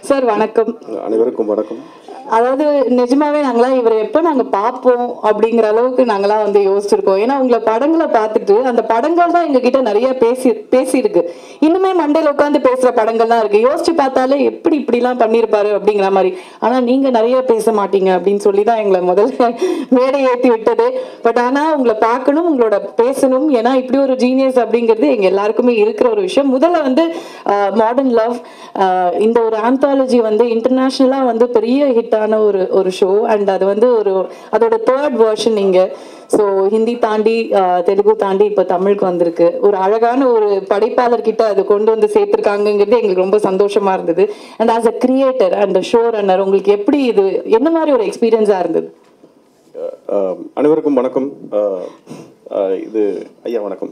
Sir வணக்கம் அனைவருக்கும் வணக்கம் அதாவது நிஜமாவே நாங்களாம் இவரை எப்போ நாங்க பார்ப்போம் அப்படிங்கிற அளவுக்கு நாங்களாம் வந்து யோசிச்சிருக்கோம் ஏன்னா உங்களை படங்களை பார்த்துட்டு அந்த படங்கள் தான் எங்ககிட்ட நிறைய பேசி பேசியிருக்கு இன்னுமே மண்டையில உட்காந்து பேசுற படங்கள் தான் இருக்கு யோசிச்சு பார்த்தாலே எப்படி இப்படிலாம் பண்ணியிருப்பாரு அப்படிங்கிற மாதிரி ஆனா நீங்க நிறைய பேச மாட்டீங்க அப்படின்னு சொல்லி தான் எங்களை முதல்ல மேடை ஏற்றி விட்டது பட் ஆனா உங்களை பார்க்கணும் உங்களோட பேசணும் ஏன்னா இப்படி ஒரு ஜீனியஸ் அப்படிங்கிறது எங்க எல்லாருக்குமே இருக்கிற ஒரு விஷயம் முதல்ல வந்து மாடர்ன் லவ் இந்த ஒரு ஆந்தாலஜி வந்து இன்டர்நேஷ்னலா வந்து பெரிய ஹிட்டான ஒரு ஒரு ஷோ அண்ட் அது வந்து ஒரு அதோட தேர்ட் வேர்ஷன் இங்க ஸோ ஹிந்தி தாண்டி ஆஹ், தெலுங்கு தாண்டி இப்போ தமிழுக்கு வந்திருக்கு ஒரு அழகான ஒரு படைப்பாளர் கிட்ட அது கொண்டு வந்து சேர்த்துருக்காங்கங்கிறது எங்களுக்கு ரொம்ப சந்தோஷமா இருந்தது and as a creator and show runner உங்களுக்கு எப்படி இது என்ன மாதிரி ஒரு எக்ஸ்பீரியன்ஸா இருந்தது அஹ், அனைவருக்கும் வணக்கம் அஹ், அஹ், இது ஐயா வணக்கம்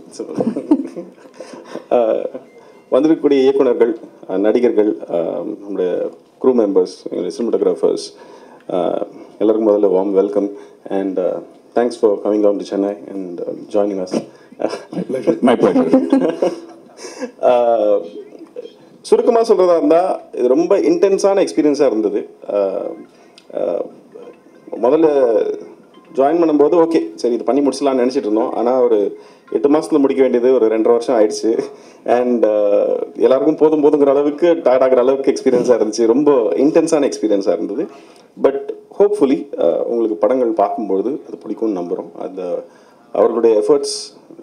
அஹ், வந்திருக்கக்கூடிய இயக்குனர்கள் அஹ், நடிகர்கள் அஹ், நம்முடைய க்ரூ மெம்பர்ஸ் சினிமோட்டோகிராஃபர்ஸ் எல்லாருக்கும் முதல்ல warm welcome and thanks for coming down to Chennai and joining us my pleasure சுருக்கமாக சொல்கிறதா இருந்தால் இது ரொம்ப இன்டென்ஸான எக்ஸ்பீரியன்ஸாக இருந்தது அஹ், அஹ், முதல்ல ஜாயின் பண்ணும்போது ஓகே சரி இது பண்ணி முடிச்சலாம்னு நினச்சிட்டு இருந்தோம் ஆனால் ஒரு எட்டு மாதத்தில் முடிக்க வேண்டியது ஒரு ரெண்டரை வருஷம் ஆயிடுச்சு அண்ட் எல்லாருக்கும் போதும் போதுங்கிற அளவுக்கு டயர்ட் ஆகிற அளவுக்கு எக்ஸ்பீரியன்ஸாக இருந்துச்சு ரொம்ப இன்டென்ஸான எக்ஸ்பீரியன்ஸாக இருந்தது பட் ஹோப்ஃபுல்லி உங்களுக்கு படங்கள் பார்க்கும்பொழுது அது பிடிக்கும்னு நம்புகிறோம் அந்த அவர்களுடைய எஃபர்ட்ஸ்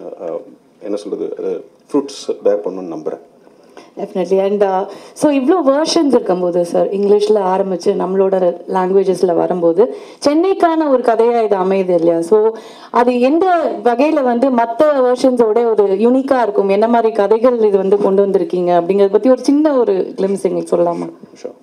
என்ன சொல்கிறது அது ஃப்ரூட்ஸ் பேர் பண்ணணும்னு நம்புகிறேன் டெஃபினெட்லி அண்ட் ஸோ இவ்வளோ வேர்ஷன்ஸ் இருக்கும்போது சார் இங்கிலீஷில் ஆரம்பித்து நம்மளோட லாங்குவேஜஸில் வரும்போது சென்னைக்கான ஒரு கதையாக இது அமையுது இல்லையா ஸோ அது எந்த வகையில் வந்து மற்ற வேர்ஷன்ஸோட ஒரு யூனிக்காக இருக்கும் என்ன மாதிரி கதைகள் இது வந்து கொண்டு வந்திருக்கீங்க அப்படிங்கிறத பற்றி ஒரு சின்ன ஒரு கிளிம்ஸ் எங்களுக்கு சொல்லலாமா ஷோர்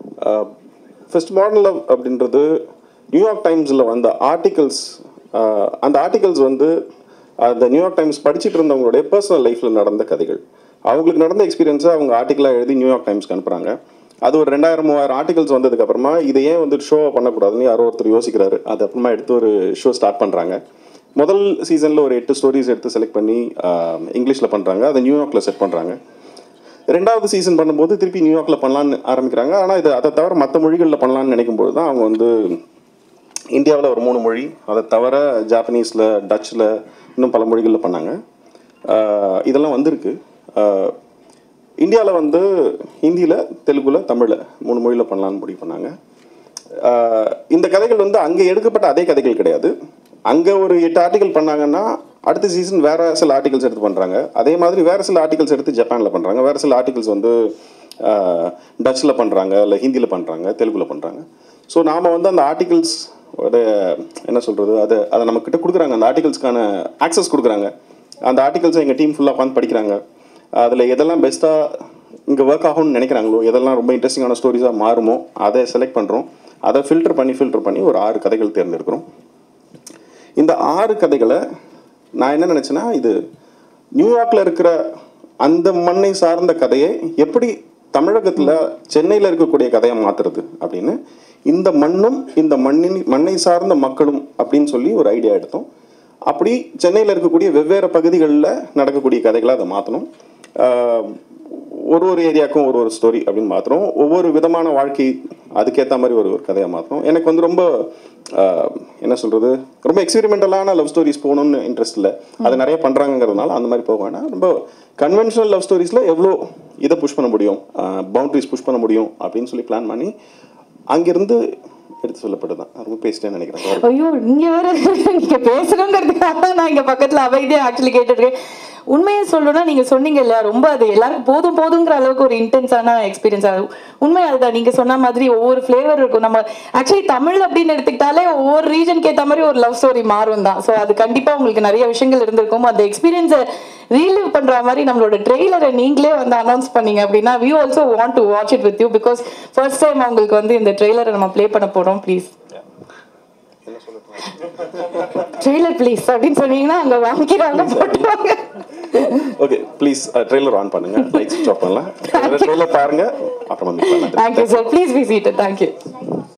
ஃபர்ஸ்ட் மாடர்ன் லவ் அப்படின்றது நியூயார்க் டைம்ஸில் வந்த ஆர்டிகல்ஸ் அந்த ஆர்டிகல்ஸ் வந்து அந்த நியூயார்க் டைம்ஸ் படிச்சுட்டு இருந்தவங்களுடைய பர்சனல் லைஃப்பில் நடந்த கதைகள் அவங்களுக்கு நடந்த எக்ஸ்பீரியன்ஸை அவங்க ஆர்டிக்கலாக எழுதி நியூயார்க் டைம்ஸ்க்கு அனுப்புகிறாங்க அது ஒரு ரெண்டாயிரம் மூவாயிரம் ஆர்டிகல்ஸ் வந்ததுக்கு அப்புறமா இதை ஏன் வந்து ஷோ பண்ணக்கூடாதுன்னு யாரோ ஒருத்தர் யோசிக்கிறாரு அது அப்புறமா எடுத்து ஒரு ஷோ ஸ்டார்ட் பண்ணுறாங்க முதல் சீசனில் ஒரு எட்டு ஸ்டோரிஸ் எடுத்து செலக்ட் பண்ணி இங்கிலீஷில் பண்ணுறாங்க அதை நியூயார்க்கில் செட் பண்ணுறாங்க ரெண்டாவது சீசன் பண்ணும்போது திருப்பி நியூயார்க்கில் பண்ணலான்னு ஆரம்பிக்கிறாங்க ஆனால் இது அதை தவிர மற்ற மொழிகளில் பண்ணலான்னு நினைக்கும்போது தான் அவங்க வந்து இந்தியாவில் ஒரு மூணு மொழி அதை தவிர ஜாப்பனீஸில் டச்சில் இன்னும் பல மொழிகளில் பண்ணாங்க ஆஹ் இதெல்லாம் வந்திருக்கு இந்தியாவில் வந்து ஹிந்தியில் தெலுங்குல தமிழில் மூணு மொழியில் பண்ணலான்னு முடிவு பண்ணாங்க ஆஹ் இந்த கதைகள் வந்து அங்கே எடுக்கப்பட்ட அதே கதைகள் கிடையாது அங்கே ஒரு எட்டு ஆர்டிகல் பண்ணாங்கன்னா அடுத்த சீசன் வேற சில ஆர்டிகல்ஸ் எடுத்து பண்ணுறாங்க அதே மாதிரி வேற சில ஆர்டிகல்ஸ் எடுத்து ஜப்பானில் பண்ணுறாங்க வேற சில ஆர்டிகல்ஸ் வந்து டச்சில் பண்ணுறாங்க இல்லை ஹிந்தியில் பண்ணுறாங்க தெலுங்குல பண்ணுறாங்க ஸோ நாம் வந்து அந்த ஆர்டிகல்ஸ் என்ன சொல்கிறது அதை அதை நம்மக்கிட்ட கொடுக்குறாங்க அந்த ஆர்டிகல்ஸ்க்கான ஆக்சஸ் கொடுக்குறாங்க அந்த ஆர்டிகல்ஸை எங்கள் டீம் ஃபுல்லாக உட்காந்து படிக்கிறாங்க அதில் எதெல்லாம் பெஸ்ட்டாக இங்கே ஒர்க் ஆகும்னு நினைக்கிறாங்களோ எதெல்லாம் ரொம்ப இன்ட்ரெஸ்டிங்கான ஸ்டோரிஸாக மாறுமோ அதை செலக்ட் பண்ணுறோம் அதை ஃபில்டர் பண்ணி ஃபில்டர் பண்ணி ஒரு ஆறு கதைகள் தேர்ந்தெடுக்கிறோம் இந்த ஆறு கதைகளை நான் என்ன நினச்சேன்னா இது நியூயார்க்கில் இருக்கிற அந்த மண்ணை சார்ந்த கதையை எப்படி தமிழகத்தில் சென்னையில் இருக்கக்கூடிய கதையை மாற்றுறது அப்படின்னு இந்த மண்ணும் இந்த மண்ணின் மண்ணை சார்ந்த மக்களும் அப்படின்னு சொல்லி ஒரு ஐடியா எடுத்தோம் அப்படி சென்னையில் இருக்கக்கூடிய வெவ்வேறு பகுதிகளில் நடக்கக்கூடிய கதைகளை அதை மாற்றணும் ஒரு ஒரு ஏரியாவுக்கும் ஒரு ஒரு ஸ்டோரி அப்படின்னு மாற்றுறோம் ஒவ்வொரு விதமான வாழ்க்கை அதுக்கேற்ற மாதிரி ஒரு ஒரு கதையை மாற்றுறோம் எனக்கு வந்து ரொம்ப ஆஹ், என்ன சொல்கிறது ரொம்ப எக்ஸ்பெரிமெண்டலான லவ் ஸ்டோரிஸ் போகணும்னு இன்ட்ரெஸ்ட் இல்லை அது நிறைய பண்ணுறாங்கிறதுனால அந்த மாதிரி போக வேணாம் ரொம்ப கன்வென்ஷனல் லவ் ஸ்டோரிஸில் எவ்வளோ இதை புஷ் பண்ண முடியும் பவுண்டரிஸ் புஷ் பண்ண முடியும் அப்படின்னு சொல்லி பிளான் பண்ணி அங்கிருந்து எடுத்து சொல்லப்பட்டது தான் ரொம்ப பேசிட்டேன்னு நினைக்கிறேன் Sorry. ஐயோ நீங்க வேற நீங்க பேசணுங்கிறதுக்காக தான் நான் இங்க பக்கத்துல அமைதியா ஆக்சுவலி கேட்டுருக்கேன் உண்மையை சொல்லணும்னா நீங்க சொன்னீங்க இல்லையா ரொம்ப அது எல்லாரும் போதும் போதுங்கிற அளவுக்கு ஒரு இன்டென்ஸான எக்ஸ்பீரியன்ஸ் ஆகும் உண்மை அதுதான் நீங்க சொன்ன மாதிரி ஒவ்வொரு ஃப்ளேவர் இருக்கும் நம்ம ஆக்சுவலி தமிழ் அப்படின்னு எடுத்துக்கிட்டாலே ஒவ்வொரு ரீஜனுக்கு ஏத்த மாதிரி ஒரு லவ் ஸ்டோரி மாறும் தான் ஸோ அது கண்டிப்பா உங்களுக்கு நிறைய விஷயங்கள் இருந்திருக்கும் அந்த எக்ஸ்பீரியன்ஸை ரீலிவ் பண்ற மாதிரி நம்மளோட ட்ரெய்லரை நீங்களே வந்து அனௌன்ஸ் பண்ணீங்க அப்படின்னா we also want to watch it with you because first time உங்களுக்கு வந்து இந்த ட்ரெய்லரை நம்ம ப்ளே பண்ண போறோம் ப்ளீஸ் ட்ரெய்லர் ப்ளீஸ் அப்படின்னு சொன்னீங்கன்னா அங்க வாங்கிக்கிறாங்க போட்டுவாங்க ஓகே ப்ளீஸ் ட்ரெய்லர் ஆன் பண்ணுங்க லைட் ஸ்விட்ச் ஆஃப் பண்ணலாம் ட்ரெய்லர் பாருங்க அப்புறமா மீட் பண்ணலாம் thank you sir please be seated thank you